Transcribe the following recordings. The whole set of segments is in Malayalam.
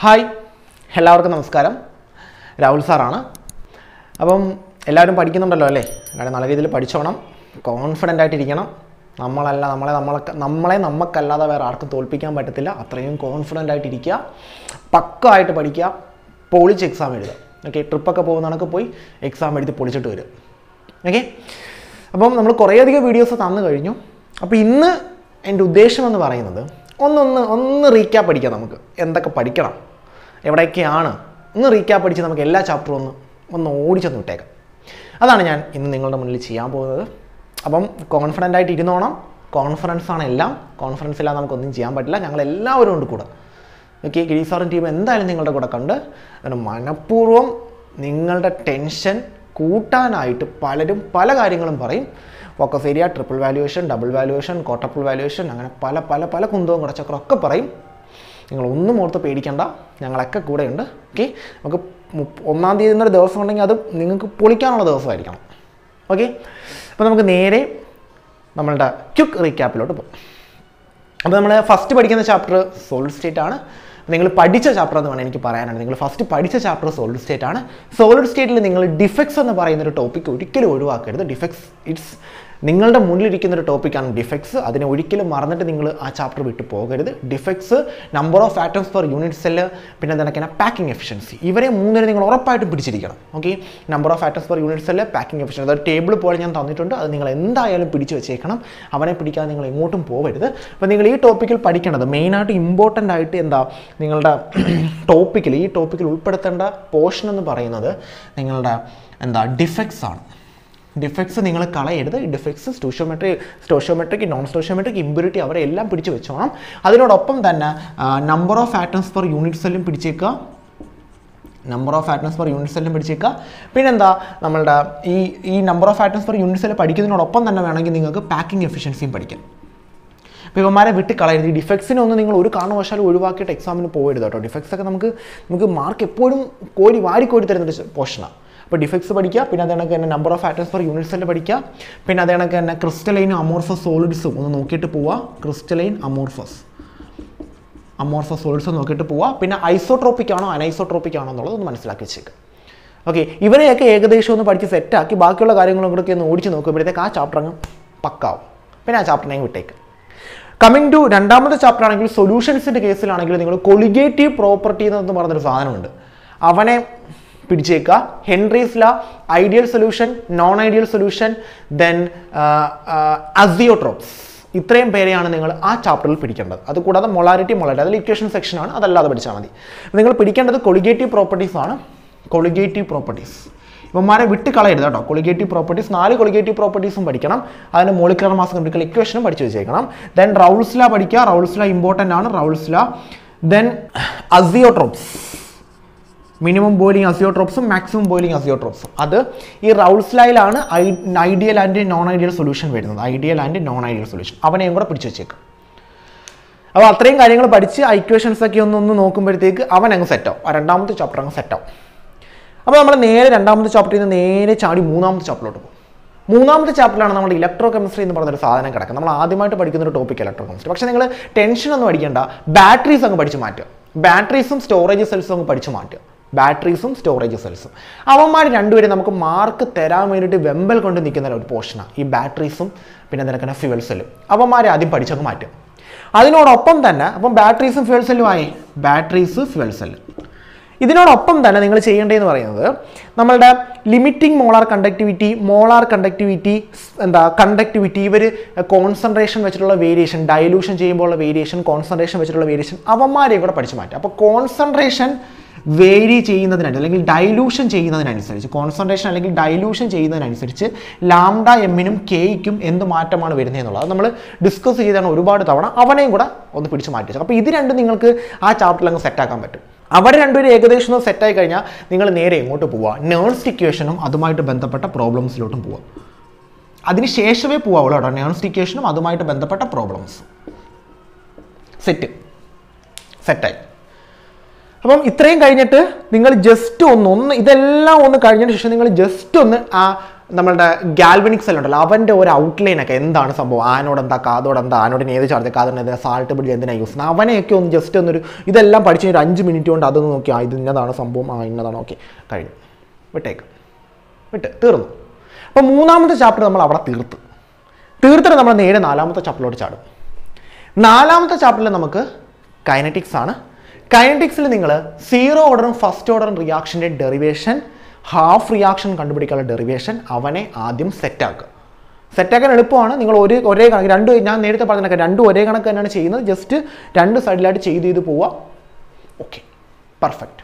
ഹായ് എല്ലാവർക്കും നമസ്കാരം രാഹുൽ സാറാണ് അപ്പം എല്ലാവരും പഠിക്കുന്നുണ്ടല്ലോ അല്ലേ എല്ലാവരും നല്ല രീതിയിൽ പഠിച്ചോണം കോൺഫിഡൻ്റ് ആയിട്ടിരിക്കണം നമ്മളല്ല നമ്മളെ നമ്മളെ നമ്മളെ നമുക്കല്ലാതെ വേറെ ആർക്കും തോൽപ്പിക്കാൻ പറ്റത്തില്ല അത്രയും കോൺഫിഡൻ്റ് ആയിട്ടിരിക്കുക പക്കായിട്ട് പഠിക്കുക പൊളിച്ച് എക്സാം എഴുതുക ഓക്കെ ട്രിപ്പൊക്കെ പോകുന്ന കണക്ക് പോയി എക്സാം എഴുതി പൊളിച്ചിട്ട് വരും ഓക്കെ അപ്പം നമ്മൾ കുറേയധികം വീഡിയോസ് തന്നു കഴിഞ്ഞു അപ്പോൾ ഇന്ന് എൻ്റെ ഉദ്ദേശം എന്ന് പറയുന്നത് ഒന്നൊന്ന് ഒന്ന് റീക്യാപ്പ് പഠിക്കാം നമുക്ക് എന്തൊക്കെ പഠിക്കണം എവിടെയൊക്കെയാണ് ഒന്ന് റീക്യാപ്പ് പഠിച്ച് നമുക്ക് എല്ലാ ചാപ്റ്ററും ഒന്ന് ഒന്ന് ഓടിച്ചൊന്ന് വിട്ടേക്കാം അതാണ് ഞാൻ ഇന്ന് നിങ്ങളുടെ മുന്നിൽ ചെയ്യാൻ പോകുന്നത് അപ്പം കോൺഫിഡൻ്റ് ആയിട്ട് ഇരുന്നോണം കോൺഫിഡൻസ് ആണ് എല്ലാം കോൺഫിഡൻസ് ഇല്ലാതെ നമുക്കൊന്നും ചെയ്യാൻ പറ്റില്ല ഞങ്ങൾ എല്ലാവരും ഉണ്ട് കൂടെ ഓക്കെ ഗിരീസാറും ടീം എന്തായാലും നിങ്ങളുടെ കൂടെ കണ്ട് അങ്ങനെ മനഃപൂർവ്വം നിങ്ങളുടെ ടെൻഷൻ കൂട്ടാനായിട്ട് പലരും പല കാര്യങ്ങളും പറയും focus area triple valuation double valuation കോട്ടപ്പിൾ വാല്യുവേഷൻ അങ്ങനെ പല പല പല കുന്തവും കുടച്ചക്രം ഒക്കെ പറയും നിങ്ങൾ ഒന്നും ഓർത്ത് പേടിക്കണ്ട ഞങ്ങളൊക്കെ കൂടെയുണ്ട് ഓക്കെ നമുക്ക് മുപ്പ- ഒന്നാം തീയതി എന്നൊരു ദിവസം ഉണ്ടെങ്കിൽ അത് നിങ്ങൾക്ക് പൊളിക്കാനുള്ള ദിവസമായിരിക്കണം ഓക്കെ അപ്പോൾ നമുക്ക് നേരെ നമ്മളുടെ ക്യുക്ക് റീക്യാപ്പിലോട്ട് പോകും അപ്പോൾ നമ്മൾ ഫസ്റ്റ് പഠിക്കുന്ന ചാപ്റ്റർ സോളിഡ് സ്റ്റേറ്റ് ആണ് നിങ്ങൾ പഠിച്ച ചാപ്റ്റർ എന്ന് വേണം എനിക്ക് പറയാനാണ് നിങ്ങൾ ഫസ്റ്റ് പഠിച്ച ചാപ്റ്റർ സോളിഡ് സ്റ്റേറ്റ് ആണ് സോളിഡ് സ്റ്റേറ്റിൽ നിങ്ങൾ ഡിഫെക്ട്സ് എന്ന് പറയുന്ന ഒരു ടോപ്പിക് ഒരിക്കലും ഒഴിവാക്കരുത് ഡിഫെക്ട്സ് ഇറ്റ്സ് നിങ്ങളുടെ മുന്നിലിരിക്കുന്ന ഒരു ടോപ്പിക്കാണ് ഡിഫെക്ട്സ് അതിനെ ഒരിക്കലും മറന്നിട്ട് നിങ്ങൾ ആ ചാപ്റ്റർ വിട്ട് പോകരുത് defects number of atoms per unit cell പിന്നെ എന്താണ് പാക്കിംഗ് എഫിഷ്യൻസി ഇവരെ മൂന്നിനെ നിങ്ങൾ ഉറപ്പായിട്ടും പിടിച്ചിരിക്കണം okay number of atoms per unit cell packing efficiency അതൊരു ടേബിൾ പോലെ ഞാൻ തന്നിട്ടുണ്ട് അത് നിങ്ങൾ എന്തായാലും പിടിച്ചു വെച്ചേക്കണം അവനെ പിടിക്കാതെ നിങ്ങൾ എങ്ങോട്ടും പോകരുത് അപ്പോൾ നിങ്ങൾ ഈ ടോപ്പിക്കിൽ പഠിക്കേണ്ടത് മെയിനായിട്ട് ഇമ്പോർട്ടൻ്റ് ആയിട്ട് എന്താ നിങ്ങളുടെ ടോപ്പിക്കിൽ ഈ ടോപ്പിക്കിൽ ഉൾപ്പെടുത്തേണ്ട പോർഷൻ എന്ന് പറയുന്നത് നിങ്ങളുടെ എന്താ ഡിഫെക്ട്സ് ആണ് ഡിഫെക്ട്സ് നിങ്ങൾ കളയരുത് defects stoichiometry stoichiometric non stoichiometric impurity അവരെ എല്ലാം പിടിച്ച് വെച്ചോണം അതിനോടൊപ്പം തന്നെ number of atoms per unit സെല്ലും പിടിച്ചേക്കുക number of atoms per unit സെല്ലും പിടിച്ചേക്കുക പിന്നെന്താ നമ്മളുടെ ഈ ഈ number of atoms per unit cell പഠിക്കുന്നതിനോടൊപ്പം തന്നെ വേണമെങ്കിൽ നിങ്ങൾക്ക് പാക്കിംഗ് എഫിഷ്യൻസിയും പഠിക്കാം അപ്പോൾ ഇവന്മാരെ വിട്ട് കളയരുത് ഈ ഡിഫെക്ട്സിനൊന്നും നിങ്ങൾ ഒരു കാരണവശാലും ഒഴിവാക്കിയിട്ട് എക്സാമിന് പോകരുത് കേട്ടോ ഡിഫെക്ട്സ് ഒക്കെ നമുക്ക് നമുക്ക് മാർക്ക് എപ്പോഴും കോരി വാരി കോരി തരുന്നൊരു പോർഷനാണ് അപ്പോൾ ഡിഫെക്ട്സ് പഠിക്കുക പിന്നെ അത് കണക്ക് തന്നെ number of atoms per unit cell പഠിക്കുക പിന്നെ അത് കണക്ക് തന്നെ ക്രിസ്റ്റലൈനും അമോർഫസ് സോളിഡ്സും ഒന്ന് നോക്കിയിട്ട് പോവുക ക്രിസ്റ്റലൈൻ അമോർഫസ് അമോർഫസ് സോളിഡ്സ് നോക്കിയിട്ട് പോവുക പിന്നെ ഐസോട്രോപ്പിക് ആണോ അനൈസോട്രോപ്പിക് ആണോ എന്നുള്ളത് ഒന്ന് മനസ്സിലാക്കി വെച്ചേക്കുക ഓക്കെ ഇവരെയൊക്കെ ഏകദേശം ഒന്ന് പഠിച്ച് സെറ്റാക്കി ബാക്കിയുള്ള കാര്യങ്ങളും കൂടെ ഒന്ന് ഓടിച്ച് നോക്കുമ്പോഴത്തേക്ക് ആ ചാപ്റ്റർ അങ്ങ് പക്കാവും പിന്നെ ആ ചാപ്റ്ററിനെ വിട്ടേക്ക് കമ്മിങ് ടു രണ്ടാമത്തെ ചാപ്റ്റർ ആണെങ്കിൽ സൊല്യൂഷൻസിൻ്റെ കേസിലാണെങ്കിൽ നിങ്ങൾ കൊളിഗേറ്റീവ് പ്രോപ്പർട്ടി എന്ന് പറഞ്ഞൊരു സാധനമുണ്ട് അവനെ പിടിച്ചേക്കുക Henry's law ideal solution non ideal solution then azeotropes ഇത്രയും പേരെയാണ് നിങ്ങൾ ആ ചാപ്റ്ററിൽ പിടിക്കേണ്ടത് അതുകൂടാതെ മൊളാരിറ്റി മൊളാരിറ്റി അതിൽ ഇക്വേഷൻ സെക്ഷനാണ് അതല്ലാതെ പഠിച്ചാൽ മതി നിങ്ങൾ പിടിക്കേണ്ടത് കൊളിഗേറ്റീവ് പ്രോപ്പർട്ടീസ് ആണ് കൊളിഗേറ്റീവ് പ്രോപ്പർട്ടീസ് ഇവന്മാരെ വിട്ട് കളയരുത് കേട്ടോ കൊളിഗേറ്റീവ് പ്രോപ്പർട്ടീസ് നാല് കൊളിഗേറ്റീവ് പ്രോപ്പർട്ടീസും പഠിക്കണം അതിന് മോളിക്കുലർ മാസ് കെമിക്കൽ ഇക്വേഷനും പഠിച്ചു വെച്ചേക്കണം ദെൻ റൗൾസ്ല പഠിക്കുക റൗൾസ്ല ഇമ്പോർട്ടൻ്റ് ആണ് Raoult's law then azeotropes minimum boiling അസിയോട്രോപ്സും മാക്സിമം ബോയിലിംഗ് അസിയോട്രോപ്സും അത് ഈ റൗൾസ്ലയിലാണ് ideal and non ideal solution വരുന്നത് ideal and non ideal solution അവനെയും കൂടെ പിടിച്ചു വെച്ചേക്കും അപ്പോൾ അത്രയും കാര്യങ്ങൾ പഠിച്ച് ഇക്വേഷൻസ് ഒക്കെ ഒന്ന് ഒന്ന് നോക്കുമ്പോഴത്തേക്ക് അവൻ അങ്ങ് സെറ്റാവും ആ രണ്ടാമത്തെ ചാപ്റ്റർ അങ്ങ് സെറ്റാവും അപ്പോൾ നമ്മൾ നേരെ രണ്ടാമത്തെ ചാപ്റ്ററിൽ നിന്ന് നേരെ ചാടി മൂന്നാമത്തെ ചാപ്റ്ററിലോട്ട് പോകും മൂന്നാമത്തെ ചാപ്റ്ററിലാണ് നമ്മുടെ ഇലക്ട്രോ കെമിസ്ട്രി എന്ന് പറഞ്ഞൊരു സാധനം കിടക്കുന്നത് നമ്മൾ ആദ്യമായിട്ട് പഠിക്കുന്ന ഒരു ടോപ്പിക് ഇലക്ട്രോ കെമിസ്ട്രി പക്ഷേ നിങ്ങൾ ടെൻഷൻ ഒന്നും അടിക്കേണ്ട ബാറ്ററീസ് അങ്ങ് പഠിച്ച് മാറ്റുക ബാറ്ററീസും സ്റ്റോറേജ് സെൽസും അങ്ങ് പഠിച്ച് മാറ്റുക ബാറ്ററീസും സ്റ്റോറേജ് സെൽസും അവന്മാർ രണ്ടുപേരും നമുക്ക് മാർക്ക് തരാൻ വേണ്ടിയിട്ട് വെമ്പൽ കൊണ്ട് നിൽക്കുന്ന ഒരു പോർഷനാണ് ഈ ബാറ്ററീസും പിന്നെ നിനക്കുന്ന ഫ്യുവൽ സെല്ലും അവന്മാരെ ആദ്യം പഠിച്ചങ്ങ് മാറ്റുക അതിനോടൊപ്പം തന്നെ അപ്പം ബാറ്ററീസും ഫ്യുവൽ സെല്ലും ആയി ബാറ്ററീസ് ഫ്യുവൽ സെല്ല് ഇതിനോടൊപ്പം തന്നെ നിങ്ങൾ ചെയ്യേണ്ടതെന്ന് പറയുന്നത് നമ്മളുടെ limiting molar conductivity molar conductivity എന്താ കണ്ടക്ടിവിറ്റി ഇവർ കോൺസെൻട്രേഷൻ വെച്ചിട്ടുള്ള വേരിയേഷൻ ഡയലൂഷൻ ചെയ്യുമ്പോഴുള്ള വേരിയേഷൻ കോൺസെൻട്രേഷൻ വെച്ചിട്ടുള്ള വേരിയേഷൻ അവന്മാരെ കൂടെ പഠിച്ചു മാറ്റുക അപ്പോൾ കോൺസെൻട്രേഷൻ വേരി ചെയ്യുന്നതിനായിട്ട് അല്ലെങ്കിൽ ഡൈലൂഷൻ ചെയ്യുന്നതിനനുസരിച്ച് കോൺസെൻട്രേഷൻ അല്ലെങ്കിൽ ഡൈലൂഷൻ ചെയ്യുന്നതിനനുസരിച്ച് ലാംഡ എമ്മിനും കെയ്ക്കും എന്ത് മാറ്റമാണ് വരുന്നത് എന്നുള്ളത് അത് നമ്മൾ ഡിസ്കസ് ചെയ്താണ് ഒരുപാട് തവണ അവനെയും കൂടെ ഒന്ന് പിടിച്ച് മാറ്റി വെച്ചു അപ്പോൾ ഇത് രണ്ടും നിങ്ങൾക്ക് ആ ചാപ്റ്ററിൽ അങ്ങ് സെറ്റാക്കാൻ പറ്റും അവർ രണ്ടുപേരും ഏകദേശം ഒന്ന് സെറ്റായി കഴിഞ്ഞാൽ നിങ്ങൾ നേരെ എങ്ങോട്ട് പോവുക നേഴ്സ് ഇക്വേഷനും അതുമായിട്ട് ബന്ധപ്പെട്ട പ്രോബ്ലംസിലോട്ടും പോവുക അതിന് ശേഷമേ പോവാവുള്ളൂ കേട്ടോ നേഴ്സ് ഇക്വേഷനും അതുമായിട്ട് ബന്ധപ്പെട്ട പ്രോബ്ലംസ് സെറ്റ് സെറ്റായി അപ്പം ഇത്രയും കഴിഞ്ഞിട്ട് നിങ്ങൾ ജസ്റ്റ് ഒന്ന് ഒന്ന് ഇതെല്ലാം ഒന്ന് കഴിഞ്ഞതിന് ശേഷം നിങ്ങൾ ജസ്റ്റ് ഒന്ന് ആ നമ്മളുടെ ഗാൽവനിക് സെൽ ഉണ്ടല്ലോ അവൻ്റെ ഒരു ഔട്ട്ലൈൻ ഒക്കെ എന്താണ് സംഭവം ആനോട് എന്താ കാതോട് എന്താ ആനോടിന് ഏത് ചാർജ് കാതോട് എന്താ സാൾട്ട് പിടിച്ച് എന്തിനാ യൂസ് ചെയ്യുന്നത് അവനെയൊക്കെ ഒന്ന് ജസ്റ്റ് ഒന്നൊരു ഇതെല്ലാം പഠിച്ച് ഒരു അഞ്ച് മിനിറ്റ് കൊണ്ട് അതൊന്ന് നോക്കി ആ ഇത് ഇന്നതാണ് സംഭവം ആ ഇന്നതാണ് ഓക്കെ കഴിഞ്ഞു വിട്ടേക്ക് വിട്ട് തീർന്നു അപ്പോൾ മൂന്നാമത്തെ ചാപ്റ്റർ നമ്മൾ അവിടെ തീർത്ത് തീർത്തിട്ട് നമ്മൾ നേരെ നാലാമത്തെ ചാപ്റ്ററിലോട്ട് ചാടും നാലാമത്തെ ചാപ്റ്ററിൽ നമുക്ക് കൈനറ്റിക്സ് ആണ് കൈനറ്റിക്സിൽ നിങ്ങൾ സീറോ ഓർഡറും ഫസ്റ്റ് ഓർഡറും റിയാക്ഷൻ്റെ ഡെറിവേഷൻ ഹാഫ് റിയാക്ഷൻ കണ്ടുപിടിക്കാനുള്ള ഡെറിവേഷൻ അവനെ ആദ്യം സെറ്റാക്കുക സെറ്റാക്കാൻ എളുപ്പമാണ് നിങ്ങൾ ഒരു ഒരേ കണക്ക് രണ്ട് ഞാൻ നേരത്തെ പറഞ്ഞ രണ്ടും ഒരേ കണക്ക് തന്നെയാണ് ചെയ്യുന്നത് ജസ്റ്റ് രണ്ട് സൈഡിലായിട്ട് ചെയ്ത് ചെയ്ത് പോവുക ഓക്കെ പെർഫെക്റ്റ്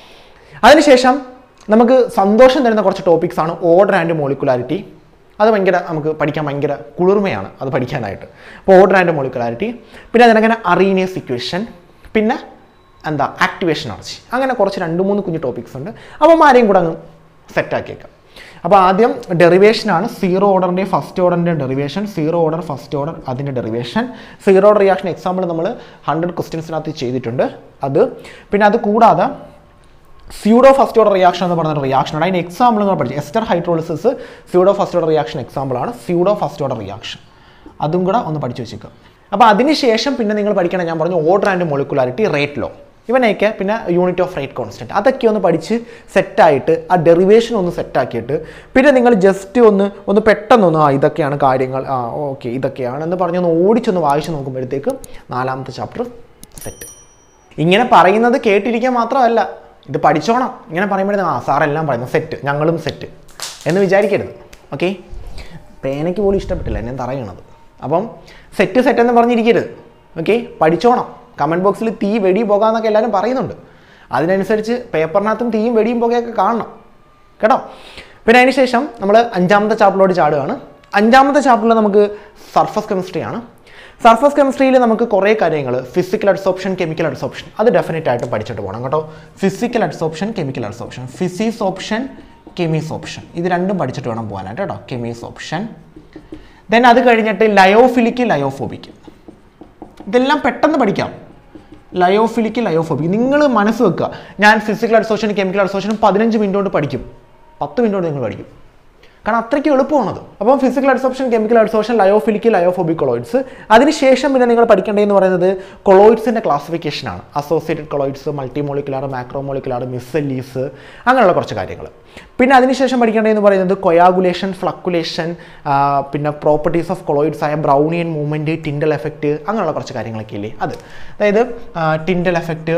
അതിനുശേഷം നമുക്ക് സന്തോഷം തരുന്ന കുറച്ച് ടോപ്പിക്സ് ആണ് ഓർഡർ ആൻഡ് മോളിക്കുലാരിറ്റി അത് ഭയങ്കര നമുക്ക് പഠിക്കാൻ ഭയങ്കര കുളിർമയാണ് അത് പഠിക്കാനായിട്ട് അപ്പോൾ ഓർഡർ ആൻഡ് മോളിക്കുലാരിറ്റി പിന്നെ അതിനങ്ങനെ അറീനിയസ് ഇക്വേഷൻ പിന്നെ എന്താ ആക്ടിവേഷൻ എനർജി അങ്ങനെ കുറച്ച് രണ്ട് മൂന്ന് കുഞ്ഞു ടോപ്പിക്സ് ഉണ്ട് അപ്പം ആരെയും കൂടെ അങ്ങ് സെറ്റാക്കിയേക്കാം അപ്പോൾ ആദ്യം ഡെറിവേഷനാണ് സീറോ ഓർഡറിൻ്റെ ഫസ്റ്റ് ഓർഡറിൻ്റെ derivation zero order first order അതിൻ്റെ derivation zero order reaction example നമ്മൾ ഹൺഡ്രഡ് ക്വസ്റ്റ്യൻസിനകത്ത് ചെയ്തിട്ടുണ്ട് അത് പിന്നെ അത് കൂടാതെ സ്യൂഡോ ഫസ്റ്റ് ഓർഡർ റിയാക്ഷൻ എന്ന് പറഞ്ഞ റിയാക്ഷൻ ആണ് അതിന് എക്സാമ്പിൾ നിങ്ങൾ പഠിച്ചു ester hydrolysis pseudo first order reaction example ആണ് സ്യൂഡോ ഫസ്റ്റ് ഓർഡർ റിയാക്ഷൻ അതും കൂടെ ഒന്ന് പഠിച്ചു വെച്ചേക്കുക അപ്പോൾ അതിനുശേഷം പിന്നെ നിങ്ങൾ പഠിക്കണം ഞാൻ പറഞ്ഞു order and molecularity rate law ഇവനെയൊക്കെ പിന്നെ യൂണിറ്റ് ഓഫ് റേറ്റ് കോൺസ്റ്റൻറ്റ് അതൊക്കെ ഒന്ന് പഠിച്ച് സെറ്റായിട്ട് ആ ഡെറിവേഷൻ ഒന്ന് സെറ്റാക്കിയിട്ട് പിന്നെ നിങ്ങൾ ജസ്റ്റ് ഒന്ന് ഒന്ന് പെട്ടെന്നൊന്ന് ആ ഇതൊക്കെയാണ് കാര്യങ്ങൾ ആ ഓക്കെ ഇതൊക്കെയാണ് എന്ന് പറഞ്ഞൊന്ന് ഓടിച്ചൊന്ന് വായിച്ച് നോക്കുമ്പോഴത്തേക്ക് നാലാമത്തെ ചാപ്റ്റർ സെറ്റ് ഇങ്ങനെ പറയുന്നത് കേട്ടിരിക്കാൻ മാത്രമല്ല ഇത് പഠിച്ചോണം ഇങ്ങനെ പറയുമ്പോഴേ ആ സാറെല്ലാം പറയുന്നു സെറ്റ് ഞങ്ങളും സെറ്റ് എന്ന് വിചാരിക്കരുത് ഓക്കെ പേനയ്ക്ക് പോലും ഇഷ്ടപ്പെട്ടില്ല എന്നെ പറയണത് അപ്പം സെറ്റ് സെറ്റ് എന്ന് പറഞ്ഞിരിക്കരുത് ഓക്കെ പഠിച്ചോണം കമൻറ്റ് ബോക്സിൽ തീ വെടി പോകാമെന്നൊക്കെ എല്ലാവരും പറയുന്നുണ്ട് അതിനനുസരിച്ച് പേപ്പറിനകത്തും തീയും വെടിയും പുകയൊക്കെ കാണണം കേട്ടോ പിന്നെ അതിന് ശേഷം നമ്മൾ അഞ്ചാമത്തെ ചാപ്റ്ററിലോട്ട് ചാടുകയാണ് അഞ്ചാമത്തെ ചാപ്റ്ററിൽ നമുക്ക് സർഫസ് കെമിസ്ട്രി ആണ് സർഫസ് കെമിസ്ട്രിയിൽ നമുക്ക് കുറേ കാര്യങ്ങൾ ഫിസിക്കൽ അഡ്സോപ്ഷൻ കെമിക്കൽ അഡ്സോപ്ഷൻ അത് ഡെഫിനറ്റ് ആയിട്ട് പഠിച്ചിട്ട് പോകണം കേട്ടോ physical adsorption chemical adsorption physisorption chemisorption ഇത് രണ്ടും പഠിച്ചിട്ട് വേണം പോകാനായിട്ട് കേട്ടോ കെമീസ് ഓപ്ഷൻ ദെൻ അത് കഴിഞ്ഞിട്ട് ലയോഫിലിക്ക് ലയോഫോബിക്ക് ഇതെല്ലാം പെട്ടെന്ന് പഠിക്കാം ലയോഫിലിക്ക് ലയോഫോബിക്ക് നിങ്ങൾ മനസ്സ് വെക്കുക ഞാൻ ഫിസിക്കൽ അഡ്സോഷനും കെമിക്കൽ അഡ്സോഷനും പതിനഞ്ച് മിനിറ്റ് കൊണ്ട് പഠിക്കും പത്ത് മിനിറ്റ് കൊണ്ട് നിങ്ങൾ പഠിക്കും കാരണം അത്രയ്ക്ക് എളുപ്പമാണത് അപ്പം physical adsorption chemical adsorption lyophilic lyophobic colloids അതിനുശേഷം പിന്നെ നിങ്ങൾ പഠിക്കേണ്ടതെന്ന് പറയുന്നത് കൊളോയിഡ്സിൻ്റെ ക്ലാസിഫിക്കേഷനാണ് അസോസിയേറ്റഡ് കൊളോയിഡ്സ് മൾട്ടിമോളിക്കുലാർ മാക്രോമോളിക്കുലാർ മിസ്സലീസ് അങ്ങനെയുള്ള കുറച്ച് കാര്യങ്ങൾ പിന്നെ അതിനുശേഷം പഠിക്കേണ്ടതെന്ന് പറയുന്നത് കൊയാഗുലേഷൻ ഫ്ലക്കുലേഷൻ പിന്നെ പ്രോപ്പർട്ടീസ് ഓഫ് കൊളോയിഡ്സ് ആയ ബ്രൗണിയൻ മൂവ്മെൻറ്റ് ടിൻഡൽ എഫക്റ്റ് അങ്ങനെയുള്ള കുറച്ച് കാര്യങ്ങളൊക്കെ ഇല്ലേ അത് അതായത് ടിൻഡൽ എഫക്റ്റ്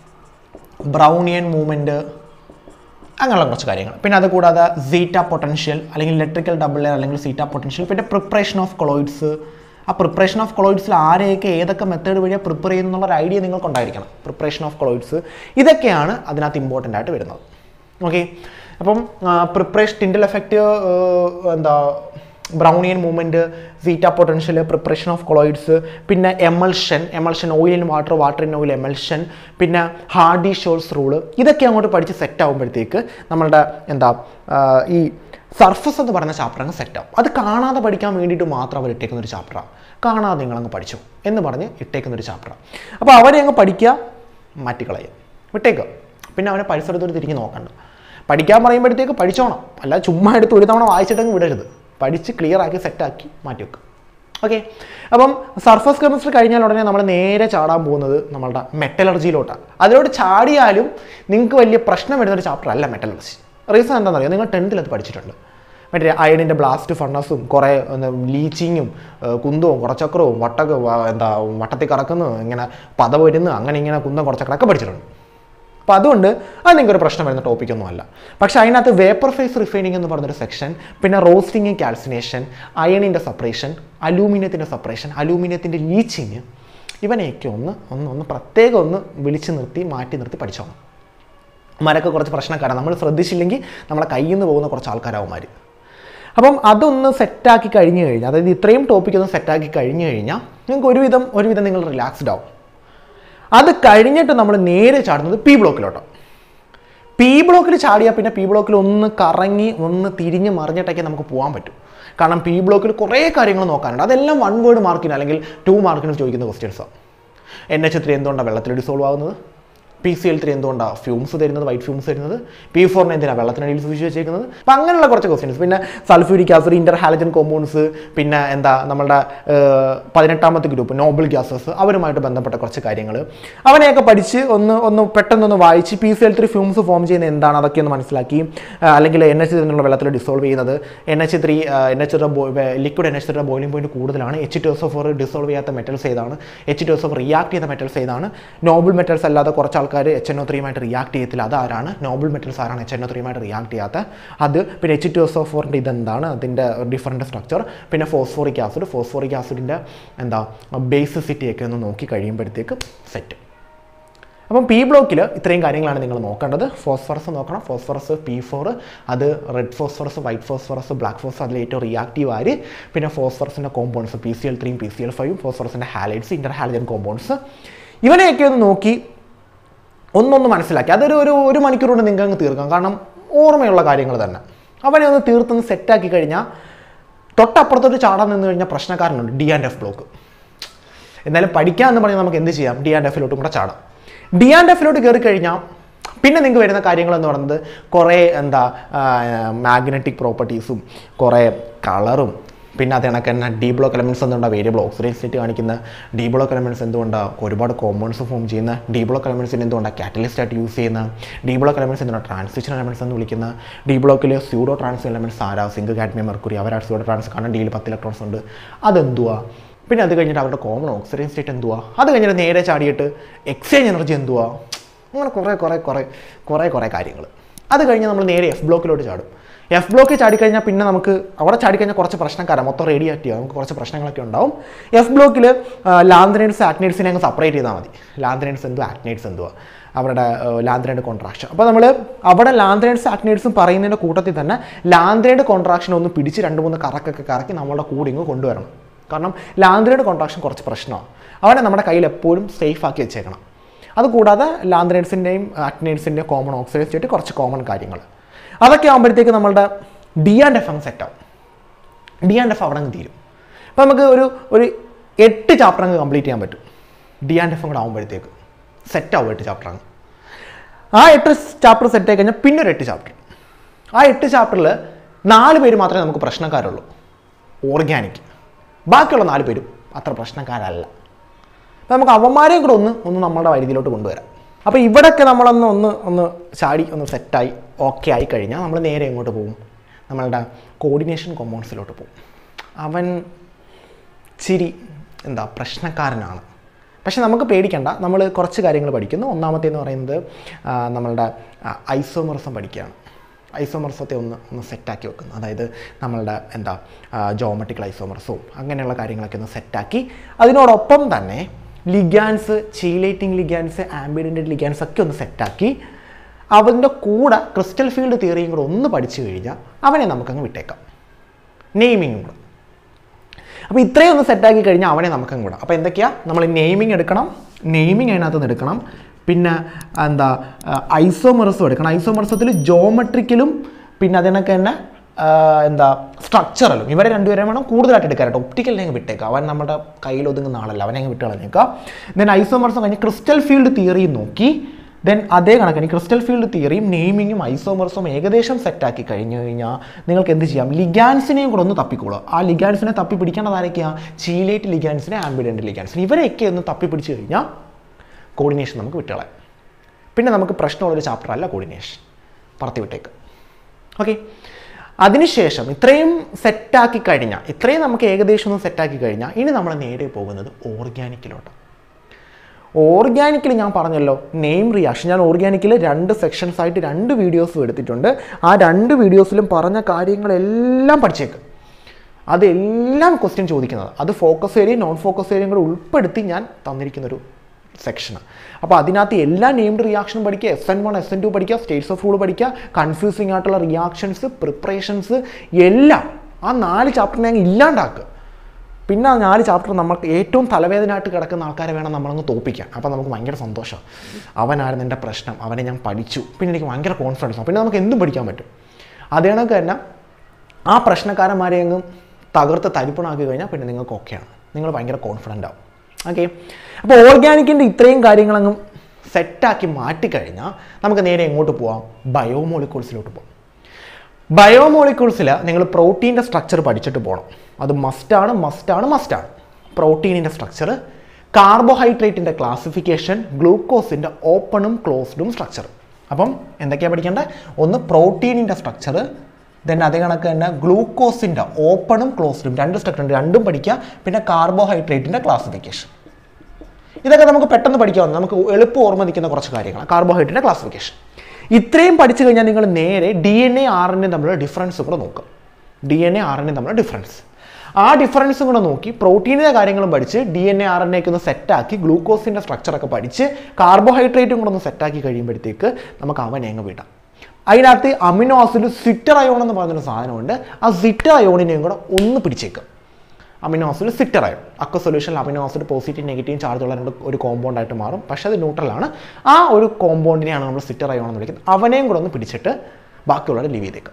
ബ്രൗണിയൻ മൂവ്മെൻറ്റ് അങ്ങനെയുള്ള കുറച്ച് കാര്യങ്ങൾ പിന്നെ അത് കൂടാതെ സീറ്റ പൊട്ടൻഷ്യൽ അല്ലെങ്കിൽ ഇലക്ട്രിക്കൽ ഡബിൾ എയർ അല്ലെങ്കിൽ സീറ്റ പൊട്ടൻഷ്യൽ പിന്നെ പ്രിപ്പറേഷൻ ഓഫ് കൊളോയിഡ്സ് ആ പ്രിപ്പറേഷൻ ഓഫ് കൊളോയിഡ്സിൽ ആരെയൊക്കെ ഏതൊക്കെ മെത്തേഡ് വഴിയാണ് പ്രിപ്പയർ ചെയ്യുന്നുള്ള ഒരു ഐഡിയ നിങ്ങൾക്ക് ഉണ്ടായിരിക്കണം പ്രിപ്പറേഷൻ ഓഫ് കൊളോയിഡ്സ് ഇതൊക്കെയാണ് അതിനകത്ത് ഇമ്പോർട്ടൻ്റ് ആയിട്ട് വരുന്നത് ഓക്കെ അപ്പം പ്രിപ്പറേഷൻ ടിൻഡൽ എഫക്റ്റ് എന്താ Brownian movement zeta potential preparation of colloids പിന്നെ emulsion emulsion oil in water water in oil emulsion പിന്നെ ഹാർഡി ഷോൾസ് റൂള് ഇതൊക്കെ അങ്ങോട്ട് പഠിച്ച് സെറ്റ് ആകുമ്പോഴത്തേക്ക് നമ്മളുടെ എന്താ ആ, ഈ സർഫസ് എന്ന് പറയുന്ന ചാപ്റ്റർ അങ്ങ് സെറ്റ് ആവും അത് കാണാതെ പഠിക്കാൻ വേണ്ടിയിട്ട് മാത്രം അവർ ഇട്ടേക്കുന്ന ഒരു ചാപ്റ്ററാണ് കാണാതെ നിങ്ങളങ്ങ് പഠിച്ചു എന്ന് പറഞ്ഞ് ഇട്ടേക്കുന്ന ഒരു ചാപ്റ്ററാണ് അപ്പോൾ അവരെ അങ്ങ് പഠിക്കുക മാറ്റിക്കളയുക വിട്ടേക്കുക പിന്നെ അവനെ പരിസരത്തോട് തിരിഞ്ഞ് നോക്കണ്ട പഠിക്കാൻ പറയുമ്പോഴത്തേക്ക് പഠിച്ചോണം അല്ല ചുമ്മാ എടുത്ത് ഒരു തവണ വായിച്ചിട്ടങ്ങ് വിടരുത് പഠിച്ച് ക്ലിയർ ആക്കി സെറ്റാക്കി മാറ്റി വെക്കുക ഓക്കെ അപ്പം സർഫസ് കെമിസ്ട്രി കഴിഞ്ഞാൽ ഉടനെ നമ്മൾ നേരെ ചാടാൻ പോകുന്നത് നമ്മളുടെ മെറ്റലർജിയിലോട്ടാണ് അതിലോട്ട് ചാടിയാലും നിങ്ങൾക്ക് വലിയ പ്രശ്നം വരുന്നൊരു ചാപ്റ്റർ അല്ല മെറ്റലർജി റീസൺ എന്താണെന്നറിയോ നിങ്ങൾ ടെൻത്തിൽ അത് പഠിച്ചിട്ടുണ്ട് മറ്റേ അയണിൻ്റെ ബ്ലാസ്റ്റ് ഫണ്ണസും കുറേ ലീച്ചിങ്ങും കുന്തവും കുറച്ചക്രവും വട്ടക വ- എന്താ വട്ടത്തിൽ കറക്കുന്നു ഇങ്ങനെ പത വരുന്നു അങ്ങനെ ഇങ്ങനെ കുന്തം കുറച്ചക്രമൊക്കെ പഠിച്ചിട്ടുണ്ട് അപ്പോൾ അതുകൊണ്ട് അത് നിങ്ങൾക്ക് ഒരു പ്രശ്നം വരുന്ന ടോപ്പിക്കൊന്നും അല്ല പക്ഷേ അതിനകത്ത് വേപ്പർ ഫേസ് റിഫൈനിങ് എന്ന് പറഞ്ഞൊരു സെക്ഷൻ പിന്നെ റോസ്റ്റിംഗ് കാൽസിനേഷൻ അയണിൻ്റെ സെപ്പറേഷൻ അലൂമിനിയത്തിൻ്റെ സെപ്പറേഷൻ അലൂമിനിയത്തിൻ്റെ ലീച്ചിങ് ഇവനെയൊക്കെ ഒന്ന് ഒന്ന് ഒന്ന് പ്രത്യേകം ഒന്ന് വിളിച്ച് നിർത്തി മാറ്റി നിർത്തി പഠിച്ചോണം മരൊക്കെ കുറച്ച് പ്രശ്നക്കാരാണ് നമ്മൾ ശ്രദ്ധിച്ചില്ലെങ്കിൽ നമ്മളെ കയ്യിൽ നിന്ന് പോകുന്ന കുറച്ച് ആൾക്കാരാവുമാർ അപ്പം അതൊന്ന് സെറ്റാക്കി കഴിഞ്ഞ് കഴിഞ്ഞാൽ അതായത് ഇത്രയും ടോപ്പിക് ഒന്ന് സെറ്റാക്കി കഴിഞ്ഞ് കഴിഞ്ഞാൽ നിങ്ങൾക്ക് ഒരുവിധം ഒരുവിധം നിങ്ങൾ റിലാക്സ്ഡ് ആവും അത് കഴിഞ്ഞിട്ട് നമ്മൾ നേരെ ചാടുന്നത് പി ബ്ലോക്കിലോട്ടോ പി ബ്ലോക്കിൽ ചാടിയാൽ പിന്നെ പി ബ്ലോക്കിൽ ഒന്ന് കറങ്ങി ഒന്ന് തിരിഞ്ഞ് മറിഞ്ഞിട്ടൊക്കെ നമുക്ക് പോകാൻ പറ്റും കാരണം പി ബ്ലോക്കിൽ കുറേ കാര്യങ്ങൾ നോക്കാനുണ്ട് അതെല്ലാം വൺ വേർഡ് മാർക്കിന് അല്ലെങ്കിൽ ടു മാർക്കിന് ചോദിക്കുന്ന ക്വസ്റ്റ്യൻസാണ് എൻ എച്ച് ത്രീ എന്തുകൊണ്ടാണ് വെള്ളത്തിൽ ഡിസോൾവ് ആകുന്നത് പി സി എൽ ത്രീ എന്തുകൊണ്ടാണ് ഫ്യൂംസ് തരുന്നത് വൈറ്റ് ഫ്യൂംസ് തരുന്നത് പി ഫോറിന് എന്തിനാണ് വെള്ളത്തിനടിയിൽ സൂക്ഷിച്ച് വെച്ചേക്കുന്നത് അപ്പം അങ്ങനെയുള്ള കുറച്ച് ക്വസ്റ്റ്യൻസ് പിന്നെ sulphuric acid inter halogen compounds പിന്നെ എന്താ നമ്മുടെ ഏഹ്, പതിനെട്ടാമത്തെ ഗ്രൂപ്പ് നോബിൾ ഗ്യാസസ് അവരുമായിട്ട് ബന്ധപ്പെട്ട കുറച്ച് കാര്യങ്ങൾ അവനെയൊക്കെ പഠിച്ച് ഒന്ന് ഒന്ന് പെട്ടെന്നൊന്ന് വായിച്ച് P C L three fumes form ചെയ്യുന്ന എന്താണ് അതൊക്കെ ഒന്ന് മനസ്സിലാക്കി ആ, അല്ലെങ്കിൽ എൻ എച്ച് എന്നുള്ള വെള്ളത്തിൽ ഡിസോൾവ് ചെയ്യുന്നത് N H three N H liquid N H ത്രീയുടെ ബോയിലിംഗ് പോയിന്റ് കൂടുതലാണ് H two S of dissolve ചെയ്യാത്ത മെറ്റൽസ് ഏതാണ് H two S of react ചെയ്ത മെറ്റൽസ് ഏതാണ് നോബിൾ മെറ്റൽസ് അല്ലാതെ കുറച്ച് ആൾക്കാർ എച്ച് എൻ ഒ ത്രീയുമായിട്ട് റിയാക്ട് ചെയ്യത്തില്ല അതാരാണ് നോബിൾ മെറ്റൽസ് ആരാണ് എച്ച് എൻ ഒ ത്രീയുമായിട്ട് റിയാക്ട് ചെയ്യാത്ത അത് പിന്നെ എച്ച് ടു എസ് ഓ ഫോറിൻ്റെ ഇതെന്താണ് അതിൻ്റെ ഡിഫറൻറ്റ് സ്ട്രക്ചർ പിന്നെ ഫോസ്ഫോറിക് ആസിഡ് ഫോസ്ഫോറിക് ആസിഡിൻ്റെ എന്താ ബേസിസിറ്റി ഒക്കെ ഒന്ന് നോക്കി കഴിയുമ്പോഴത്തേക്ക് സെറ്റ് അപ്പം പി ബ്ലോക്കിൽ ഇത്രയും കാര്യങ്ങളാണ് നിങ്ങൾ നോക്കേണ്ടത് ഫോസ്ഫറസ് നോക്കണം ഫോസ്ഫറസ് പി ഫോർ അത് red phosphorus white phosphorus black phosphorus അതിൽ ഏറ്റവും റിയാക്റ്റീവ് ആര് പിന്നെ ഫോസ്ഫറസിൻ്റെ കോമ്പൗണ്ട്സ് പി സി എൽ ത്രീയും പി സി എൽ ഫൈവും ഫോസ്ഫറസിൻ്റെ ഹാലൈറ്റ്സ് ഇൻ്റർ ഹാലജൻ കോമ്പൗണ്ട്സ് ഇവനെയൊക്കെ ഒന്ന് നോക്കി ഒന്നൊന്ന് മനസ്സിലാക്കി അതൊരു ഒരു ഒരു മണിക്കൂർ കൊണ്ട് നിങ്ങൾക്ക് അങ്ങ് തീർക്കാം കാരണം ഓർമ്മയുള്ള കാര്യങ്ങൾ തന്നെ അവനെ ഒന്ന് തീർത്തൊന്ന് സെറ്റാക്കി കഴിഞ്ഞാൽ തൊട്ടപ്പുറത്തോട്ട് ചാടാൻ നിന്ന് കഴിഞ്ഞാൽ പ്രശ്നക്കാരനുണ്ട് ഡി ആൻഡ് എഫ് ബ്ലോക്ക് എന്നാലും പഠിക്കാമെന്ന് പറഞ്ഞാൽ നമുക്ക് എന്ത് ചെയ്യാം ഡി ആൻഡ് എഫിലോട്ടും കൂടെ ചാടാം ഡി ആൻഡ് എഫിലോട്ട് കയറി കഴിഞ്ഞാൽ പിന്നെ നിങ്ങൾക്ക് വരുന്ന കാര്യങ്ങൾ എന്ന് പറയുന്നത് കുറേ എന്താ മാഗ്നറ്റിക് പ്രോപ്പർട്ടീസും കുറേ കളറും പിന്നെ അത് കണക്ക് തന്നെ ഡി ബ്ലോക്ക് എലമെൻറ്റ്സ് എന്തുകൊണ്ടാണ് വേരിയബിൾ ഓക്സിഡൈൻ സ്റ്റേറ്റ് കാണിക്കുന്ന ഡി ബ്ലോക്ക് എലമെൻറ്റ്സ് എന്തുകൊണ്ടാണ് ഒരുപാട് കോമ്പൗണ്ട്സ് ഫോം ചെയ്യുന്ന ഡി ബ്ലോക്ക് എലമെൻറ്റ്സിന് എന്തുകൊണ്ടാണ് കാറ്റലിസ്റ്റ് ആയിട്ട് യൂസ് ചെയ്യുന്ന ഡി ബ്ലോക്ക് എലമെൻറ്റ്സ് എന്തുകൊണ്ടാണ് ട്രാൻസിഷൻ എലമെൻറ്റ്സ് എന്ന് വിളിക്കുന്ന ഡി ബ്ലോക്കിൽ സ്യൂഡോ ട്രാൻസ് എലമെൻറ്റ്സ് ആരാ സിംഗ് കാഡ്മിയം മെർക്കുറി അവരാ സ്യൂഡോ ട്രാൻസ് കാരണം ഡിയിൽ പത്ത് ഇലക്ട്രോൺസ് ഉണ്ട് അതെന്തുവാ പിന്നെ അത് കഴിഞ്ഞിട്ട് അവരുടെ കോമൺ ഓക്സിഡൈൻ സ്റ്റേറ്റ് എന്തുവാ അത് കഴിഞ്ഞിട്ട് നേരെ ചാടിയിട്ട് എക്സ്ചേഞ്ച് എനർജി എന്തുവാ അങ്ങനെ കുറേ കുറേ കുറേ കുറേ കുറേ കാര്യങ്ങൾ അത് കഴിഞ്ഞ് നമ്മൾ നേരെ എഫ് ബ്ലോക്കിലോട്ട് ചാടും എഫ് ബ്ലോക്കിൽ ചാടിക്കഴിഞ്ഞാൽ പിന്നെ നമുക്ക് അവിടെ ചാടിക്കഴിഞ്ഞാൽ കുറച്ച് പ്രശ്നക്കാരാണ് മൊത്തം റേഡിയേറ്റ് ചെയ്യുക നമുക്ക് കുറച്ച് പ്രശ്നങ്ങളൊക്കെ ഉണ്ടാവും എഫ് ബ്ലോക്കിൽ ലാന്ത്രനൈഡ്സ് ആക്നൈഡ്സിനെ അങ്ങ് സെപ്പറേറ്റ് ചെയ്താൽ മതി ലാന്ത്രനൈഡ്സ് എന്തുവാ ആക്നൈഡ്സ് എന്തുവാ അവരുടെ ലാന്ത്രനൈഡ് കോൺട്രാക്ഷൻ അപ്പോൾ നമ്മൾ അവിടെ ലാന്ത്രനൈഡ്സ് ആക്നൈഡ്സും പറയുന്നതിൻ്റെ കൂട്ടത്തിൽ തന്നെ ലാന്ത്രനൈഡ് കോൺട്രാക്ഷൻ ഒന്ന് പിടിച്ച് രണ്ട് മൂന്ന് കറക്കൊക്കെ കറക്കി നമ്മളുടെ കൂടെ ഇങ്ങ് കൊണ്ടുവരണം കാരണം ലാന്ത്രനൈഡ് കോൺട്രാക്ഷൻ കുറച്ച് പ്രശ്നമാണ് അവനെ നമ്മുടെ കയ്യിൽ എപ്പോഴും സേഫ് ആക്കി വെച്ചേക്കണം അതുകൂടാതെ ലാന്ത്രനൈഡ്സിൻ്റെയും ആക്നൈഡ്സിൻ്റെയും കോമൺ ഓക്സിഡൈസ് സ്റ്റേറ്റ് കുറച്ച് കോമൺ കാര്യങ്ങൾ അതൊക്കെ ആകുമ്പോഴത്തേക്ക് നമ്മളുടെ ഡി ആൻഡ് എഫ് അങ്ങ് സെറ്റാവും ഡി ആൻഡ് എഫ് അവിടെ അങ്ങ് തീരും അപ്പോൾ നമുക്ക് ഒരു ഒരു എട്ട് ചാപ്റ്റർ അങ്ങ് കംപ്ലീറ്റ് ചെയ്യാൻ പറ്റും ഡി ആൻഡ് എഫ് കൂടെ ആകുമ്പോഴത്തേക്ക് സെറ്റാവും എട്ട് ചാപ്റ്റർ അങ്ങ് ആ എട്ട് ചാപ്റ്റർ സെറ്റ് ആയി കഴിഞ്ഞാൽ പിന്നെ ഒരു എട്ട് ചാപ്റ്റർ ആ എട്ട് ചാപ്റ്ററിൽ നാല് പേര് മാത്രമേ നമുക്ക് പ്രശ്നക്കാരുള്ളൂ ഓർഗാനിക് ബാക്കിയുള്ള നാല് പേരും അത്ര പ്രശ്നക്കാരല്ല അപ്പോൾ നമുക്ക് അവന്മാരെയും കൂടെ ഒന്ന് ഒന്ന് നമ്മുടെ വൈദ്യുതിയിലോട്ട് കൊണ്ടുവരാം അപ്പോൾ ഇവിടെയൊക്കെ നമ്മളൊന്ന് ഒന്ന് ഒന്ന് ചാടി ഒന്ന് സെറ്റായി ഓക്കെ ആയി കഴിഞ്ഞാൽ നമ്മൾ നേരെ എങ്ങോട്ട് പോകും നമ്മളുടെ കോർഡിനേഷൻ കോമ്പൗണ്ട്സിലോട്ട് പോകും അവൻ ചിരി എന്താ പ്രശ്നക്കാരനാണ് പക്ഷെ നമുക്ക് പേടിക്കണ്ട നമ്മൾ കുറച്ച് കാര്യങ്ങൾ പഠിക്കുന്നു ഒന്നാമത്തേന്ന് പറയുന്നത് ആ, നമ്മളുടെ ഐസോമർസം പഠിക്കുകയാണ് ഐസോമർസത്തെ ഒന്ന് ഒന്ന് സെറ്റാക്കി വെക്കുന്നു അതായത് നമ്മളുടെ എന്താ ജോമെട്രിക്കൽ ഐസോമർസവും അങ്ങനെയുള്ള കാര്യങ്ങളൊക്കെ ഒന്ന് സെറ്റാക്കി അതിനോടൊപ്പം തന്നെ ligands chelating ligands ambidentate ligands ഒക്കെ ഒന്ന് സെറ്റാക്കി അവൻ്റെ കൂടെ ക്രിസ്റ്റൽ ഫീൽഡ് തിയറിയും കൂടെ ഒന്ന് പഠിച്ചു കഴിഞ്ഞാൽ അവനെ നമുക്കങ്ങ് വിട്ടേക്കാം നെയ്മിങ്ങും കൂടെ അപ്പോൾ ഇത്രയും ഒന്ന് സെറ്റാക്കി കഴിഞ്ഞാൽ അവനെ നമുക്കും കൂടെ അപ്പോൾ എന്തൊക്കെയാണ് നമ്മൾ നെയിമിംഗ് എടുക്കണം നെയിമിംഗ് അതിനകത്ത് നിന്ന് എടുക്കണം പിന്നെ എന്താ ഐസോമർസും എടുക്കണം ഐസോമർസത്തിൽ ജോമെട്രിക്കലും പിന്നെ അതിനൊക്കെ തന്നെ ആ, എന്താ സ്ട്രക്ചറലും ഇവരെ രണ്ടുപേരും വേണം കൂടുതലായിട്ട് എടുക്കാനായിട്ട് ഒപ്റ്റിക്കലിനെ അങ്ങ് വിട്ടേക്കാം അവൻ നമ്മുടെ കയ്യിൽ ഒതുങ്ങുന്ന ആളല്ല അവനെ അങ്ങ് വിട്ട് കളഞ്ഞേക്കാം ദെൻ ഐസോമർസം കഴിഞ്ഞ് ക്രിസ്റ്റൽ ഫീൽഡ് തിയറിയും നോക്കി ദെൻ അതേ കണക്കിന് ക്രിസ്റ്റൽ ഫീൽഡ് തിയറിയും നെയിമിങ്ങും ഐസോമർസും ഏകദേശം സെറ്റാക്കി കഴിഞ്ഞു കഴിഞ്ഞാൽ നിങ്ങൾക്ക് എന്ത് ചെയ്യാം ലിഗാൻസിനെയും കൂടെ ഒന്ന് തപ്പിക്കോളുക ആ ലിഗാൻസിനെ തപ്പി പിടിക്കേണ്ടത് ആരൊക്കെയാണ് ചീലേറ്റ് ലിഗാൻസിനെ ആംബിഡൻറ്റ് ലിഗാൻസിനെ ഇവരെയൊക്കെ ഒന്ന് തപ്പി പിടിച്ച് കഴിഞ്ഞാൽ കോർഡിനേഷൻ നമുക്ക് വിട്ടുകളയാം പിന്നെ നമുക്ക് പ്രശ്നമുള്ളൊരു ചാപ്റ്റർ അല്ല കോർഡിനേഷൻ പറത്തി വിട്ടേക്ക് ഓക്കെ അതിനുശേഷം ഇത്രയും സെറ്റാക്കി കഴിഞ്ഞാൽ ഇത്രയും നമുക്ക് ഏകദേശം ഒന്ന് സെറ്റാക്കി കഴിഞ്ഞാൽ ഇനി നമ്മൾ നേരെ പോകുന്നത് ഓർഗാനിക്കിലോട്ട് ഓർഗാനിക്കിൽ ഞാൻ പറഞ്ഞല്ലോ നെയിം റിയാക്ഷൻ ഞാൻ ഓർഗാനിക്കിൽ രണ്ട് സെക്ഷൻസ് ആയിട്ട് രണ്ട് വീഡിയോസും എടുത്തിട്ടുണ്ട് ആ രണ്ട് വീഡിയോസിലും പറഞ്ഞ കാര്യങ്ങളെല്ലാം പഠിച്ചേക്ക് അതെല്ലാം ക്വസ്റ്റ്യൻ ചോദിക്കുന്നത് അത് ഫോക്കസ് ഏരിയയും നോൺ ഫോക്കസ് ഏരിയയും കൂടെ ഉൾപ്പെടുത്തി ഞാൻ തന്നിരിക്കുന്നൊരു സെക്ഷനാണ് അപ്പോൾ അതിനകത്ത് എല്ലാ നെയിംഡ് റിയാക്ഷനും പഠിക്കുക S N one S N two പഠിക്കുക സ്റ്റേറ്റ്സ് ഓഫ് റൂൾ പഠിക്കുക കൺഫ്യൂസിങ് ആയിട്ടുള്ള റിയാക്ഷൻസ് പ്രിപ്പറേഷൻസ് എല്ലാം ആ നാല് ചാപ്റ്ററിനെ അങ്ങ് ഇല്ലാണ്ടാക്കുക പിന്നെ ആ നാല് ചാപ്റ്റർ നമുക്ക് ഏറ്റവും തലവേദനയായിട്ട് കിടക്കുന്ന ആൾക്കാരെ വേണം നമ്മളങ്ങ് തോപ്പിക്കാൻ അപ്പോൾ നമുക്ക് ഭയങ്കര സന്തോഷം അവനായിരുന്നു എൻ്റെ പ്രശ്നം അവനെ ഞാൻ പഠിച്ചു പിന്നെ എനിക്ക് ഭയങ്കര കോൺഫിഡൻസ് പിന്നെ നമുക്ക് എന്തും പഠിക്കാൻ പറ്റും അതേ കണക്ക് തന്നെ ആ പ്രശ്നക്കാരന്മാരെ അങ്ങ് തകർത്ത് തരിപ്പണാക്കി കഴിഞ്ഞാൽ പിന്നെ നിങ്ങൾക്ക് ഓക്കെയാണ് നിങ്ങൾ ഭയങ്കര കോൺഫിഡൻ്റ് ആവും ഓക്കെ അപ്പോൾ ഓർഗാനിക്കിൻ്റെ ഇത്രയും കാര്യങ്ങളങ്ങ് സെറ്റാക്കി മാറ്റിക്കഴിഞ്ഞാൽ നമുക്ക് നേരെ എങ്ങോട്ട് പോവാം ബയോമോളിക്യൂൾസിലോട്ട് പോകാം ബയോമോളിക്യൂൾസിൽ നിങ്ങൾ പ്രോട്ടീൻ്റെ സ്ട്രക്ചർ പഠിച്ചിട്ട് പോകണം അത് മസ്റ്റാണ് മസ്റ്റാണ് മസ്റ്റാണ് പ്രോട്ടീനിൻ്റെ സ്ട്രക്ചർ കാർബോഹൈഡ്രേറ്റിൻ്റെ ക്ലാസിഫിക്കേഷൻ ഗ്ലൂക്കോസിൻ്റെ ഓപ്പണും ക്ലോസ്ഡും സ്ട്രക്ചർ അപ്പം എന്തൊക്കെയാണ് പഠിക്കേണ്ടത് ഒന്ന് പ്രോട്ടീനിൻ്റെ സ്ട്രക്ചർ ദെൻ അതേ കണക്ക് തന്നെ ഗ്ലൂക്കോസിൻ്റെ ഓപ്പണും ക്ലോസ്ഡും രണ്ട് സ്ട്രക്ചർ ഉണ്ട് രണ്ടും പഠിക്കുക പിന്നെ കാർബോഹൈഡ്രേറ്റിൻ്റെ ക്ലാസിഫിക്കേഷൻ ഇതൊക്കെ നമുക്ക് പെട്ടെന്ന് പഠിക്കാവുന്ന നമുക്ക് എളുപ്പം ഓർമ്മ നിൽക്കുന്ന കുറച്ച് കാര്യങ്ങളാണ് കാർബോഹൈഡ്രേറ്റിൻ്റെ ക്ലാസിഫിക്കേഷൻ ഇത്രയും പഠിച്ചു കഴിഞ്ഞാൽ നിങ്ങൾ നേരെ D N A R N A തമ്മിലുള്ള ഡിഫറൻസ് കൂടെ നോക്കും D N A R N A തമ്മിലുള്ള ഡിഫറൻസ് ആ ഡിഫറൻസും കൂടെ നോക്കി പ്രോട്ടീനിൻ്റെ കാര്യങ്ങളും പഠിച്ച് D N A R N എക്ക് ഒന്ന് സെറ്റാക്കി ഗ്ലൂക്കോസിൻ്റെ സ്ട്രക്ചറൊക്കെ പഠിച്ച് കാർബോഹൈഡ്രേറ്റും കൂടെ ഒന്ന് സെറ്റാക്കി കഴിയുമ്പോഴത്തേക്ക് നമുക്ക് അവനെ അങ്ങ് വിടാം അതിനകത്ത് അമിനോ ആസിഡ് സിറ്റർ അയോൺ എന്ന് പറയുന്നൊരു സാധനമുണ്ട് ആ സിറ്റർ അയോണിനെയും കൂടെ ഒന്ന് പിടിച്ചേക്കും അമിനോ ആസിഡ് സിറ്റർ അയോൺ അക്ക സൊല്യൂഷനിൽ amino acid positive negative charge ഉള്ള രണ്ട് ഒരു കോമ്പൗണ്ട് ആയിട്ട് മാറും പക്ഷേ അത് ന്യൂട്രലാണ് ആ ഒരു കോമ്പൗണ്ടിനെയാണ് നമ്മൾ സിറ്റർ അയോൺ എന്ന് വിളിക്കുന്നത് അവനെയും കൂടെ ഒന്ന് പിടിച്ചിട്ട് ബാക്കിയുള്ളത് ലീവ് ചെയ്തേക്കും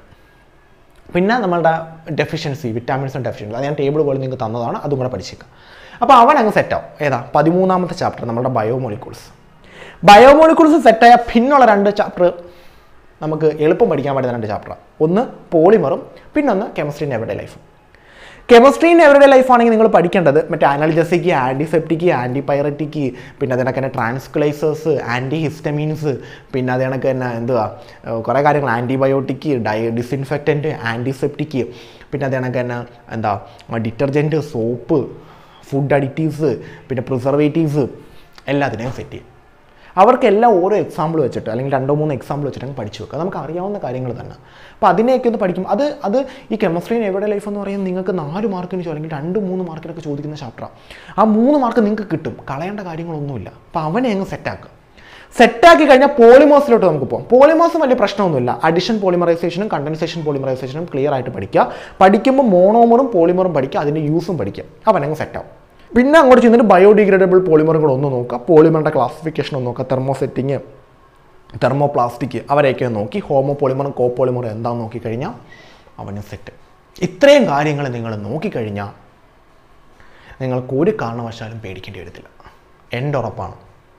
പിന്നെ നമ്മളുടെ ഡെഫിഷ്യൻസി വിറ്റാമിൻസും ഡെഫിഷ്യൻസി അത് ഞാൻ ടേബിൾ പോലെ നിങ്ങൾക്ക് തന്നതാണ് അതും കൂടെ പഠിച്ചേക്കാം അപ്പോൾ അവൻ അങ്ങ് സെറ്റാവും ഏതാ പതിമൂന്നാമത്തെ ചാപ്റ്റർ നമ്മുടെ ബയോമോളിക്യൂൾസ് ബയോമോളിക്യൂൾസ് സെറ്റായ പിന്നുള്ള രണ്ട് ചാപ്റ്റർ നമുക്ക് എളുപ്പം പഠിക്കാൻ പറ്റുന്ന രണ്ട് ചാപ്റ്റർ ഒന്ന് പോളിമറും പിന്നൊന്ന് കെമിസ്ട്രി ഇൻ എവറിഡേ ലൈഫും കെമിസ്ട്രി ഇൻ എവറിഡേ ലൈഫ് ആണെങ്കിൽ നിങ്ങൾ പഠിക്കേണ്ടത് മറ്റേ അനൽജസിക്ക് ആൻറ്റിസെപ്റ്റിക്ക് ആൻറ്റിപൈററ്റിക്ക് പിന്നെ അത് കണക്ക് തന്നെ ട്രാൻസ്ക്ലൈസേഴ്സ് ആൻറ്റി ഹിസ്റ്റമീൻസ് പിന്നെ അത് കണക്ക് തന്നെ എന്തുവാ ഏഹ് കുറേ കാര്യങ്ങൾ ആൻറ്റിബയോട്ടിക് ഡയ ഡിസിൻഫെക്റ്റൻറ്റ് ആൻറ്റിസെപ്റ്റിക്ക് പിന്നെ അത് കണക്ക് തന്നെ എന്താ ഡിറ്റർജൻറ്റ് സോപ്പ് ഫുഡ് അഡിറ്റീവ്സ് പിന്നെ പ്രിസർവേറ്റീവ്സ് എല്ലാത്തിനെയും സെറ്റ് ചെയ്യും അവർക്കെല്ലാം ഓരോ എക്സാമ്പിൾ വെച്ചിട്ട് അല്ലെങ്കിൽ രണ്ടോ മൂന്നോ എക്സാമ്പിൾ വെച്ചിട്ട് അങ്ങ് പഠിച്ചു വെക്കുക നമുക്ക് അറിയാവുന്ന കാര്യങ്ങൾ തന്നെ അപ്പോൾ അതിനെയൊക്കെ ഒന്ന് പഠിക്കും അത് അത് ഈ കെമിസ്ട്രി എവിടെ ലൈഫ് എന്ന് പറയുന്നത് നിങ്ങൾക്ക് നാല് മാർക്കിന് ചോ അല്ലെങ്കിൽ രണ്ട് മൂന്ന് മാർക്കിനൊക്കെ ചോദിക്കുന്ന ചാപ്റ്ററാണ് ആ മൂന്ന് മാർക്ക് നിങ്ങൾക്ക് കിട്ടും കളയേണ്ട കാര്യങ്ങളൊന്നുമില്ല അപ്പോൾ അവനെ അങ്ങ് സെറ്റാക്കുക സെറ്റാക്കി കഴിഞ്ഞാൽ പോളിമേഴ്സിലോട്ട് നമുക്ക് പോകാം പോളിമേഴ്സും വലിയ പ്രശ്നമൊന്നുമില്ല അഡിഷൻ പോളിമറൈസേഷനും കണ്ടൻസേഷൻ പോളിമറൈസേഷനും ക്ലിയർ ആയിട്ട് പഠിക്കുക പഠിക്കുമ്പോൾ മോണോമറും പോളിമറും പഠിക്കുക അതിൻ്റെ യൂസും പഠിക്കുക അവനങ്ങ് സെറ്റാവും പിന്നെ അങ്ങോട്ട് ചെന്നിട്ട് ബയോഡിഗ്രേഡബിൾ പോളിമറും കൂടെ ഒന്ന് നോക്കുക പോളിമറിൻ്റെ ക്ലാസിഫിക്കേഷൻ ഒന്ന് നോക്കുക തെർമോസെറ്റിങ് തെർമോപ്ലാസ്റ്റിക് അവരെയൊക്കെ ഒന്ന് നോക്കി ഹോമോ പോളിമറും കോ പോളിമറും എന്താണെന്ന് നോക്കിക്കഴിഞ്ഞാൽ അവന് സെറ്റ് ഇത്രയും കാര്യങ്ങൾ നിങ്ങൾ നോക്കിക്കഴിഞ്ഞാൽ നിങ്ങൾക്ക് ഒരു കാരണവശാലും പേടിക്കേണ്ടി വരത്തില്ല എൻ്റെ ഉറപ്പാണ്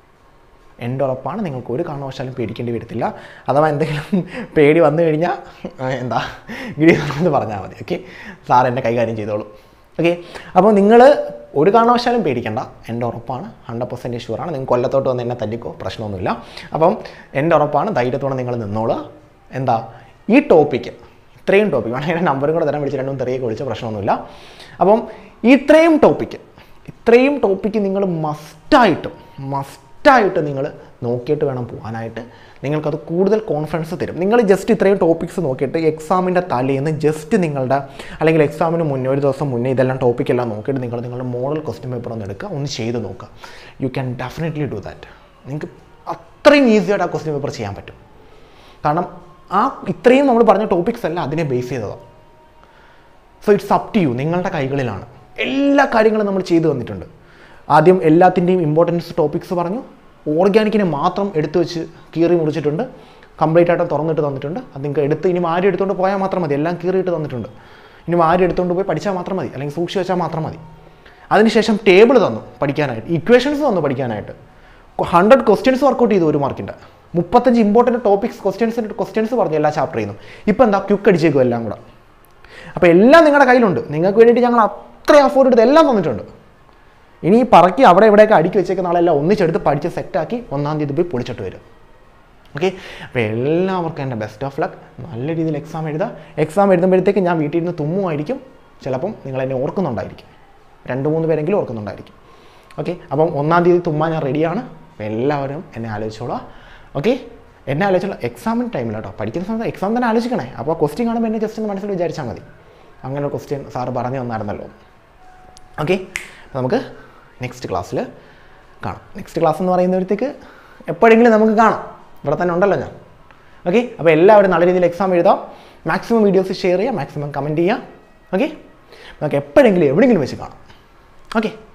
എൻ്റെ ഉറപ്പാണ് നിങ്ങൾക്ക് ഒരു കാരണവശാലും പേടിക്കേണ്ടി വരത്തില്ല അഥവാ എന്തെങ്കിലും പേടി വന്നു കഴിഞ്ഞാൽ ആ, എന്താ ഗിരിയെന്ന് പറഞ്ഞാൽ മതി ഓക്കെ സാർ എന്നെ കൈകാര്യം ചെയ്തോളൂ ഓക്കെ അപ്പോൾ നിങ്ങൾ ഒരു കാരണവശാലും പേടിക്കേണ്ട എൻ്റെ ഉറപ്പാണ് ഹൺഡ്രഡ് പെർസെൻറ്റ് ഷുവറാണ് നിങ്ങൾ കൊല്ലത്തോട്ട് വന്ന് എന്നെ തല്ലിക്കോ പ്രശ്നമൊന്നുമില്ല അപ്പം എൻ്റെ ഉറപ്പാണ് ധൈര്യത്തോടെ നിങ്ങൾ നിന്നോളുക എന്താ ഈ ടോപ്പിക്ക് ഇത്രയും ടോപ്പിക് വേണമെങ്കിൽ നമ്പറും കൂടെ തരാൻ വിളിച്ച് രണ്ടും തെറിയൊക്കെ വിളിച്ച പ്രശ്നമൊന്നുമില്ല അപ്പം ഇത്രയും ടോപ്പിക്ക് ഇത്രയും ടോപ്പിക്ക് നിങ്ങൾ മസ്റ്റായിട്ടും മസ്റ്റായിട്ട് നിങ്ങൾ നോക്കിയിട്ട് വേണം പോകാനായിട്ട് നിങ്ങൾക്കത് കൂടുതൽ കോൺഫിഡൻസ് തരും നിങ്ങൾ ജസ്റ്റ് ഇത്രയും ടോപ്പിക്സ് നോക്കിയിട്ട് എക്സാമിൻ്റെ തലേന്ന് ജസ്റ്റ് നിങ്ങളുടെ അല്ലെങ്കിൽ എക്സാമിന് മുന്നേ ഒരു ദിവസം മുന്നേ ഇതെല്ലാം ടോപ്പിക്കെല്ലാം നോക്കിയിട്ട് നിങ്ങൾ നിങ്ങളുടെ മോഡൽ ക്വസ്റ്റ്യൻ പേപ്പർ ഒന്ന് എടുക്കുക ഒന്ന് ചെയ്ത് നോക്കുക you can definitely do that നിങ്ങൾക്ക് അത്രയും ഈസിയായിട്ട് ആ ക്വസ്റ്റ്യൻ പേപ്പർ ചെയ്യാൻ പറ്റും കാരണം ആ ഇത്രയും നമ്മൾ പറഞ്ഞ ടോപ്പിക്സ് എല്ലാം അതിനെ ബേസ് ചെയ്തതാണ് so it's up to you നിങ്ങളുടെ കൈകളിലാണ് എല്ലാ കാര്യങ്ങളും നമ്മൾ ചെയ്തു തന്നിട്ടുണ്ട് ആദ്യം എല്ലാത്തിൻ്റെയും ഇമ്പോർട്ടൻസ് ടോപ്പിക്സ് പറഞ്ഞു ഓർഗാനിക്കിനെ മാത്രം എടുത്തു വെച്ച് കീറി മുറിച്ചിട്ടുണ്ട് കംപ്ലീറ്റ് ആയിട്ട് തുറന്നിട്ട് തന്നിട്ടുണ്ട് അത് നിങ്ങൾക്ക് എടുത്ത് ഇനി ആരും എടുത്തുകൊണ്ട് പോയാൽ മാത്രം മതി എല്ലാം കീറിയിട്ട് തന്നിട്ടുണ്ട് ഇനി ആരും എടുത്തുകൊണ്ട് പോയി പഠിച്ചാൽ മാത്രം മതി അല്ലെങ്കിൽ സൂക്ഷിച്ച് വെച്ചാൽ മാത്രം മതി അതിനുശേഷം ടേബിൾ തന്നു പഠിക്കാനായിട്ട് ഇക്വേഷൻസ് തന്നു പഠിക്കാനായിട്ട് ഹൺഡ്രഡ് ക്വസ്റ്റ്യൻസ് വർക്കൗട്ട് ചെയ്തു ഒരു മാർക്കിൻ്റെ മുപ്പത്തഞ്ച് ഇമ്പോർട്ടൻറ്റ് ടോപ്പിക്സ് ക്വസ്റ്റ്യൻസിൻ്റെ ക്വസ്റ്റ്യൻസ് പറഞ്ഞു എല്ലാ ചാപ്റ്ററിൽ നിന്നും ഇപ്പം എന്താ ക്യുക്ക് അടിച്ചേക്കും എല്ലാം കൂടെ അപ്പോൾ എല്ലാം നിങ്ങളുടെ കയ്യിലുണ്ട് നിങ്ങൾക്ക് വേണ്ടിയിട്ട് ഞങ്ങൾ അത്രയും അഫോർഡ് എടുത്ത് എല്ലാം തന്നിട്ടുണ്ട് ഇനി ഈ പറക്കി അവിടെ ഇവിടെയൊക്കെ അടുക്കി വെച്ചേക്കുന്ന ആളെല്ലാം ഒന്നിച്ചെടുത്ത് പഠിച്ച് സെറ്റാക്കി ഒന്നാം തീയതി പോയി പൊളിച്ചിട്ട് വരും ഓക്കെ അപ്പോൾ എല്ലാവർക്കും എൻ്റെ ബെസ്റ്റ് ഓഫ് ലക്ക് നല്ല രീതിയിൽ എക്സാം എഴുതുക എക്സാം എഴുതുമ്പോഴത്തേക്ക് ഞാൻ വീട്ടിൽ നിന്ന് തുമ്മുമായിരിക്കും ചിലപ്പം നിങ്ങൾ എന്നെ ഓർക്കുന്നുണ്ടായിരിക്കും രണ്ട് മൂന്ന് പേരെങ്കിലും ഓർക്കുന്നുണ്ടായിരിക്കും ഓക്കെ അപ്പം ഒന്നാം തീയതി തുമ്മാൻ ഞാൻ റെഡിയാണ് അപ്പോൾ എല്ലാവരും എന്നെ ആലോചിച്ചോളാം ഓക്കെ എന്നെ ആലോചിച്ചോളാം എക്സാമിന് ടൈമിൽ കേട്ടോ പഠിക്കുന്ന സമയത്ത് എക്സാം തന്നെ ആലോചിക്കണേ അപ്പോൾ ക്വസ്റ്റ്യൻ കാണുമ്പോൾ എന്നെ ജസ്റ്റ് ഒന്ന് മനസ്സിൽ വിചാരിച്ചാൽ മതി അങ്ങനെ ഒരു ക്വസ്റ്റ്യൻ സാറ് പറഞ്ഞു തന്നായിരുന്നല്ലോ ഓക്കെ നമുക്ക് നെക്സ്റ്റ് ക്ലാസ്സിൽ കാണാം നെക്സ്റ്റ് ക്ലാസ് എന്ന് പറയുമ്പോഴത്തേക്ക് എപ്പോഴെങ്കിലും നമുക്ക് കാണാം ഇവിടെ തന്നെ ഉണ്ടല്ലോ ഞാൻ ഓക്കെ അപ്പോൾ എല്ലാവരും നല്ല രീതിയിൽ എക്സാം എഴുതാം മാക്സിമം വീഡിയോസ് ഷെയർ ചെയ്യുക മാക്സിമം കമൻറ്റ് ചെയ്യുക ഓക്കെ നമുക്ക് എപ്പോഴെങ്കിലും എവിടെയെങ്കിലും വെച്ച് കാണാം ഓക്കെ